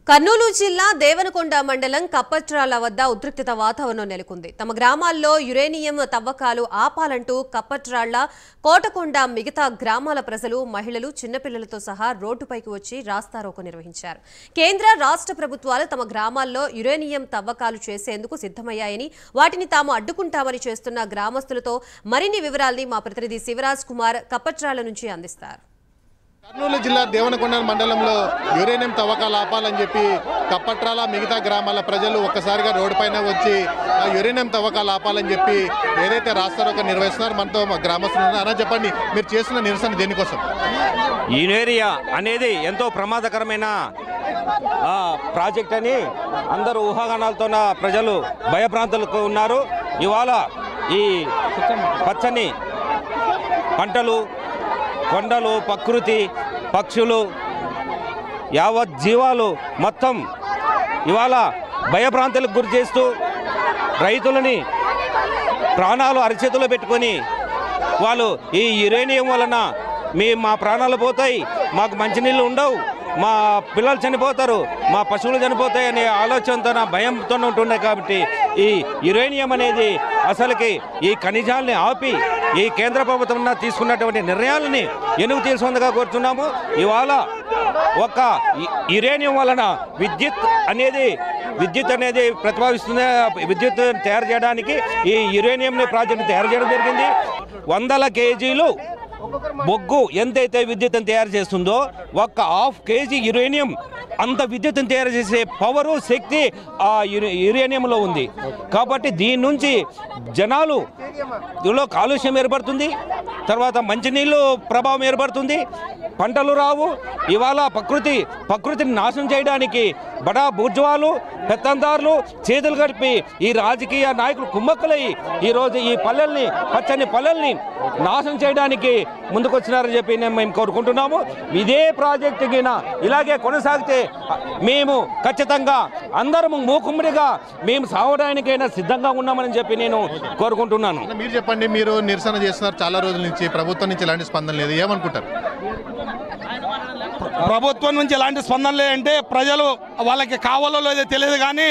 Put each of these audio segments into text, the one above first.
కర్నూలు జిల్లా దేవనకొండ మండలం కప్పట్రాల వద్ద ఉద్రిక్తత వాతావరణం నెలకొంది తమ గ్రామాల్లో యురేనియం తవ్వకాలు ఆపాలంటూ కప్పట్రాళ్ల కోటకొండ మిగతా గ్రామాల ప్రజలు మహిళలు చిన్నపిల్లలతో సహా రోడ్డుపైకి వచ్చి రాస్తారోకో నిర్వహించారు కేంద్ర రాష్ట్ర ప్రభుత్వాలు తమ గ్రామాల్లో యురేనియం తవ్వకాలు చేసేందుకు సిద్ధమయ్యాయని వాటిని తాము అడ్డుకుంటామని చేస్తున్న గ్రామస్తులతో మరిన్ని వివరాల్ని మా ప్రతినిధి శివరాజ్ కుమార్ కప్పట్రాల నుంచి అందిస్తారు కర్నూలు జిల్లా దేవనకొండ మండలంలో యురేనియం తవ్వకాలు ఆపాలని చెప్పి కప్పట్రాల మిగతా గ్రామాల ప్రజలు ఒక్కసారిగా రోడ్డు పైన వచ్చి ఆ యురేనియం తవ్వకాలు ఆపాలని చెప్పి ఏదైతే రాస్తారోక నిర్వహిస్తున్నారో మనతో మా గ్రామస్తులు ఉన్నారు అన్న చెప్పండి మీరు చేస్తున్న నిరసన దేనికోసం యునేరియా అనేది ఎంతో ప్రమాదకరమైన ఆ, ప్రాజెక్ట్ అని అందరూ ఊహాగానాలతో ప్రజలు భయభ్రాంతులకు ఉన్నారు ఇవాళ ఈ పచ్చని పంటలు కొండలు ప్రకృతి పక్షులు యావత్ జీవాలు మొత్తం ఇవాళ భయభ్రాంతులకు గురి చేస్తూ రైతులని ప్రాణాలు అరచేతిలో పెట్టుకొని వాళ్ళు ఈ యురేనియం వలన మీ మా ప్రాణాలు పోతాయి మాకు మంచినీళ్ళు ఉండవు మా పిల్లలు చనిపోతారు మా పశువులు చనిపోతాయి అనే ఆలోచనతో నా భయంతో ఉంటుండే కాబట్టి ఈ యురేనియం అనేది అసలుకి ఈ ఖనిజాలని ఆపి ఈ కేంద్ర ప్రభుత్వం తీసుకున్నటువంటి నిర్ణయాలని ఎనుగు తీసుకుందిగా కోరుతున్నాము ఇవాళ ఒక యు- యురేనియం వలన విద్యుత్ అనేది విద్యుత్ అనేది ప్రతిపాదిస్తుంది విద్యుత్ తయారు చేయడానికి ఈ యురేనియం ప్రాజెక్టు తయారు చేయడం జరిగింది వందల కేజీలు బొగ్గు ఎంతైతే విద్యుత్తును తయారు చేస్తుందో ఒక్క హాఫ్ కేజీ యురేనియం అంత విద్యుత్తును తయారు చేసే పవరు శక్తి ఆ యురే- యురేనియంలో ఉంది కాబట్టి దీని నుంచి జనాలు దీనిలో కాలుష్యం ఏర్పడుతుంది తర్వాత మంచినీళ్ళు ప్రభావం ఏర్పడుతుంది పంటలు రావు ఇవాళ ప్రకృతి ప్రకృతిని నాశనం చేయడానికి బడా బూర్జువాలు పెత్తందారులు చేతులు గడిపి ఈ రాజకీయ నాయకులు కుమ్మక్కులై ఈరోజు ఈ పల్లెల్ని పచ్చని పల్లెల్ని నాశనం చేయడానికి ముందుకొచ్చినారని చెప్పి నేను మేము కోరుకుంటున్నాము ఇదే ప్రాజెక్టు గిన ఇలాగే కొనసాగితే మేము ఖచ్చితంగా అందరము మూకుమ్మడిగా మేము సావడానికైనా సిద్ధంగా ఉన్నామని చెప్పి నేను కోరుకుంటున్నాను అన్న, మీరు చెప్పండి మీరు నిరసన చేస్తున్నారు చాలా రోజుల నుంచి ప్రభుత్వం నుంచి ఎలాంటి స్పందన లేదు ఏమనుకుంటారు ప్రభుత్వం నుంచి ఎలాంటి స్పందన లేదంటే ప్రజలు వాళ్ళకి కావాలో లేదో తెలియదు కానీ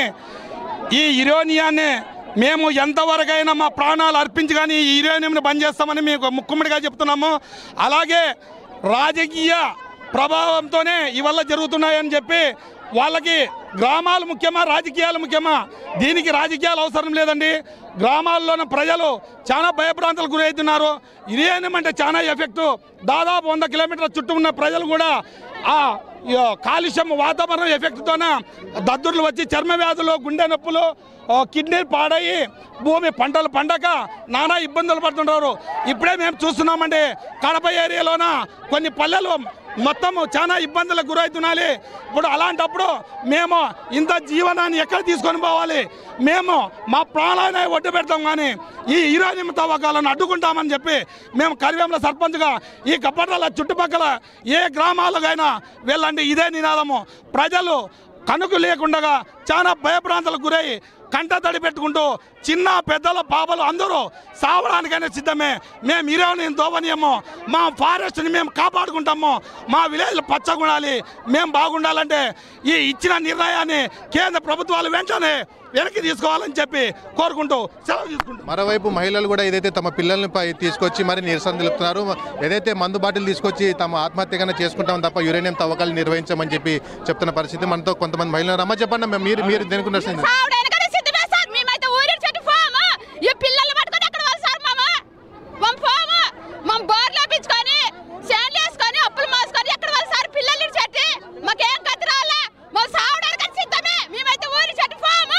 ఈ యురేనియాన్ని మేము ఎంతవరకైనా మా ప్రాణాలు అర్పించి కానీ ఈ యురేనియంని బంద్ చేస్తామని మీకు ముక్కుమ్మడిగా చెప్తున్నాము అలాగే రాజకీయ ప్రభావంతోనే ఇవల్ల జరుగుతున్నాయని చెప్పి వాళ్ళకి గ్రామాలు ముఖ్యమా రాజకీయాలు ముఖ్యమా దీనికి రాజకీయాలు అవసరం లేదండి గ్రామాల్లోని ప్రజలు చాలా భయభ్రాంతులకు గురవుతున్నారు ఇదేనం అంటే చాలా ఎఫెక్ట్ దాదాపు వంద కిలోమీటర్ల చుట్టూ ఉన్న ప్రజలు కూడా ఆ ఈ కాలుష్యం వాతావరణం ఎఫెక్ట్తోన దద్దుర్లు వచ్చి చర్మ వ్యాధులు గుండె నొప్పులు ఆ, కిడ్నీ పాడయి భూమి పంటలు పండక నానా ఇబ్బందులు పడుతుంటారు ఇప్పుడే మేము చూస్తున్నామండి కడప ఏరియాలోన కొన్ని పల్లెలు మొత్తం చాలా ఇబ్బందులకు గురవుతున్నాయి ఇప్పుడు అలాంటప్పుడు మేము ఇంత జీవనాన్ని ఎక్కడ తీసుకొని పోవాలి మేము మా ప్రాణాన్ని ఒడ్డు పెడతాం కానీ ఈ యురేనియం తవ్వకాలను అడ్డుకుంటామని చెప్పి మేము కరివేముల సర్పంచ్గా ఈ కప్పట్ల చుట్టుపక్కల ఏ గ్రామాలకైనా వెళ్ళండి ఇదే నినాదము ప్రజలు కనుక లేకుండా చాలా భయభ్రాంతులకు గురై కంట తడి పెట్టుకుంటూ చిన్న పెద్దల పాపలు అందరూ సావడానికైనా సిద్ధమే మేము ఇరవై దోవనీయము మా ఫారెస్ట్ని మేము కాపాడుకుంటాము మా విలేజ్లు పచ్చగుండాలి మేము బాగుండాలంటే ఈ ఇచ్చిన నిర్ణయాన్ని కేంద్ర ప్రభుత్వాలు వెంటనే వెనక్కి తీసుకోవాలని చెప్పి కోరుకుంటూ సెలవు తీసుకుంటాం మరోవైపు మహిళలు కూడా ఏదైతే తమ పిల్లల్ని పై తీసుకొచ్చి మరి నిరసన తెలుపుతున్నారు ఏదైతే మందు బాటిల్ తీసుకొచ్చి తమ ఆత్మహత్యగానే చేసుకుంటాం తప్ప యురేనియం తవ్వకాలు నిర్వహించమని చెప్పి చెప్తున్న పరిస్థితి మనతో కొంతమంది మహిళలు రమ్మ చెప్పండి అమ్మ, మీరు మీరు దేనికి నిరసన చేస్తున్నారు? సావడానికనే సిద్ధమే సార్ మేమైతే ఊరి చెట్టు పోము ఈ పిల్లలు పట్టుకొని ఎక్కడ వాళ్ళు సార్ మామ మమ్మ పోము మమ్మ బోర్లు వేపించుకొని చేన్లు వేసుకొని అప్పులు మోసుకొని ఎక్కడ వాళ్ళు సార్ పిల్లలు చెట్టు మాకేం గతి రాలే మేము సావడానికని సిద్ధమే మేమైతే ఊరి చెట్టు పోము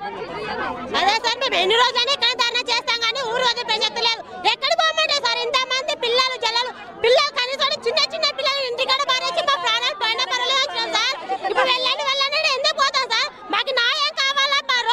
అదే సార్ మేము ఎన్ని రోజులైనా ఇక్కడ ధర్నా చేస్తాం కానీ ఊరు వదిలే ప్రసక్తి లేదు ఎక్కడ పోమంటే సార్ ఇంత మంది పిల్లలు జల్లలు పిల్లలు కనీసం చిన్న చిన్న పిల్లలు ఇంటికాడ పారేసి మా ప్రాణాలు పైన పరలేదు వచ్చినాం సార్ ఇప్పుడు వెళ్ళండి వెళ్ళండి అంటే ఎందుకు పోతాం సార్ మాకు న్యాయం కావాలా మా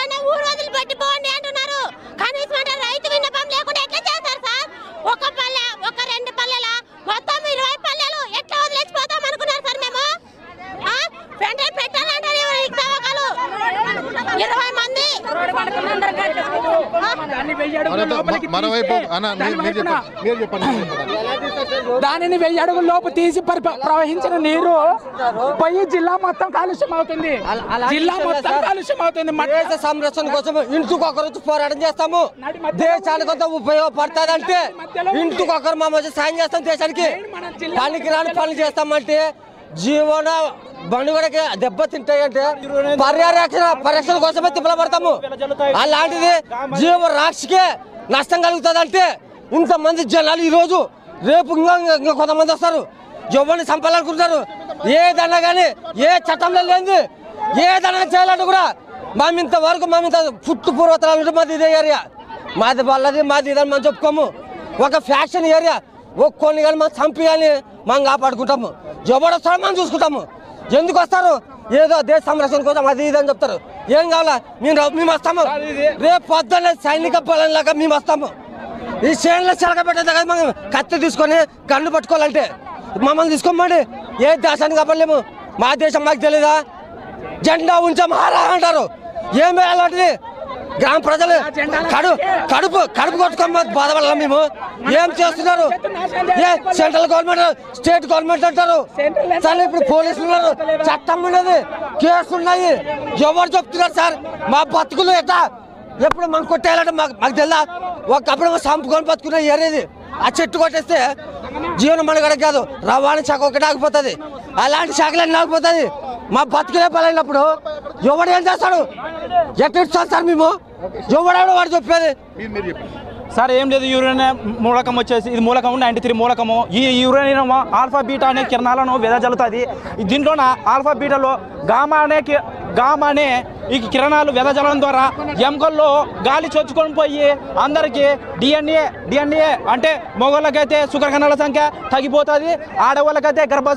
ఎవరైనా ఊరు వదిలిపెట్టి పోండి అంటున్నారు కనీసం అంటే రైతు విన్నపం లేకుండా ఎట్లా చేస్తారు సార్ ఒక పల్లె ఒక రెండు పల్లెల మొత్తం ఇరవై పల్లెలు ఎట్లా వదిలేసిపోతాం అనుకున్నారు సార్ మేము ఆ? వెంటనే పెట్టాలంటారు ఎవరు ఈ తవ్వకాలు ఇరవై మంది మరొక- మ- మరోవైపు అన్న మీరు మీరు చెప్పండి మీరు చెప్పండి మీరు చెప్పండి. దానిని వెయ్యి అడుగుల లోపు తీసి పరి- ప్రవహించిన నీరు పోయి జిల్లా మొత్తం కాలుష్యం అవుతుంది జిల్లా మొత్తం కాలుష్యం అవుతుంది మట్టి- దేశ సంరక్షణ కోసం ఇంటికి ఒకరు పోరాటం చేస్తాము దేశానికి కొంత ఉపయోగపడుతుంది అంటే ఇంటికి ఒకరు మా మధ్య సాయం చేస్తాం దేశానికి పనికి రాని పనులు చేస్తామంటే జీవన బండుగడకి దెబ్బ తింటాయంటే పర్యారక్షణ పరిరక్షణ కోసమే తిప్పలపడతాము అలాంటిది జీవ రాక్షికే నష్టం కలుగుతుంది అంటే ఇంతమంది జనాలు ఈరోజు రేపు ఇంకా ఇంకా కొంతమంది వస్తారు ఎవరిని చంపాలనుకుంటారు ఏదన్నా కానీ ఏ చట్టంలో లేనిది ఏదన్నా చేయాలంటే కూడా మేము ఇంతవరకు మేము ఇంత పుట్టు పూర్వతరాలు ఉంటే మాది ఇదే ఏరియా మాది వాళ్ళది మాది ఇదని మనం చెప్పుకోము ఒక ఫ్యాషన్ ఏరియా ఒక కొన్ని కానీ మనం చంపి కానీ మనం కాపాడుకుంటాము ఎవడు వస్తారో మనం చూసుకుంటాము ఎందుకు వస్తారు ఏదో దేశ సంరక్షణ కోసం అది ఇది అని చెప్తారు ఏం కావాలా మేము రా- మేము వస్తాము రేపు పొద్దున్న సైనిక బలంలాగా మేము వస్తాము ఈ చేనులో చిలక పెట్టేది కదా మనం కత్తి తీసుకొని గన్ను పట్టుకోవాలంటే మమ్మల్ని తీసుకోమండి ఏ దేశానికి కాపాడలేము మా దేశం మాకు తెలీదా జెండా ఉంచాం హారా అంటారు ఏమి అలాంటిది గ్రామ ప్రజలు కడు కడుపు కడుపు కొట్టుకోమని బాధపడాలి మేము ఏం చేస్తున్నారు ఏ సెంట్రల్ గవర్నమెంట్ స్టేట్ గవర్నమెంట్ అంటారు సార్ ఇప్పుడు పోలీసులు ఉన్నారు చట్టం ఉన్నది కేసులు ఉన్నాయి ఎవరు చెప్తున్నారు సార్ మా బతుకులు ఎట్లా ఎప్పుడు మనం కొట్టేయాలంటే మాకు మాకు తెలుదా ఒకప్పుడు మనం చంపుకొని బతుకున్న ఏరేది ఆ చెట్టు కొట్టేస్తే జీవనం మనగడ కాదు రవాణా శాఖ ఒకటి ఆగిపోతుంది అలాంటి శాఖలన్నీ ఆగిపోతుంది మా బతుకులే పలైనప్పుడు ఎవడు ఏం చేస్తాడు ఎట్లా ఇస్తాం సార్ మేము ఎవడాడు వాడు చెప్పేది మీరు మీరు చెప్పండి సార్ ఏం లేదు యూరేనియం మూలకం వచ్చేసి ఇది మూలకం నైంటీ త్రీ మూలకము ఈ యూరేనియం ఆల్ఫా బీటా అనే కిరణాలను వెదజల్లుతుంది దీంట్లోన ఆల్ఫా బీటాలో గామా అనే కి- గామా అనే ఈ కిరణాలు వెదజల్లడం ద్వారా ఎముకల్లో గాలి చొచ్చుకొని పోయి అందరికీ డిఎన్ఏ డిఎన్ఏ అంటే మగవాళ్ళకైతే షుగర్ కణాల సంఖ్య తగ్గిపోతుంది ఆడవాళ్ళకైతే గర్భ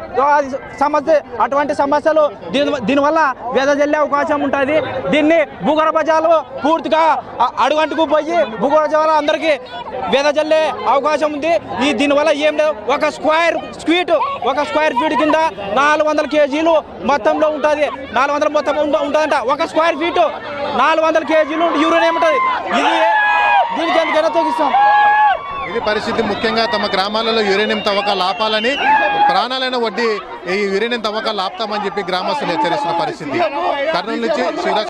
సమస్య అటువంటి సమస్యలు దీని దీనివల్ల వెదజల్లే అవకాశం ఉంటుంది దీన్ని భూగర్భ జలాలు పూర్తిగా అ- అడుగంటుకు పోయి భూగర్భ జలాలు అందరికీ వెదజల్లే అవకాశం ఉంది ఈ దీనివల్ల ఏం లేదు ఒక స్క్వేర్ స్క్వీట్ ఒక స్క్వేర్ ఫీట్ కింద నాలుగు వందల కేజీలు మొత్తంలో ఉంటుంది నాలుగు వందల మొత్తం ఉంట- ఉంటుందంట ఒక స్క్వేర్ ఫీట్ నాలుగు వందల కేజీలు యూరిన్ ఉంటుంది ఇది దీనికి ఎందుకైనా తగ్గిస్తాం ఇది పరిస్థితి ముఖ్యంగా తమ గ్రామాలలో యురేనియం తవ్వకాలు ఆపాలని ప్రాణాలైన వడ్డీ ఈ యురేనియం తవ్వకాలు ఆపుతామని చెప్పి గ్రామస్తులు హెచ్చరిస్తున్న పరిస్థితి కర్నూలు నుంచి శివరాజ్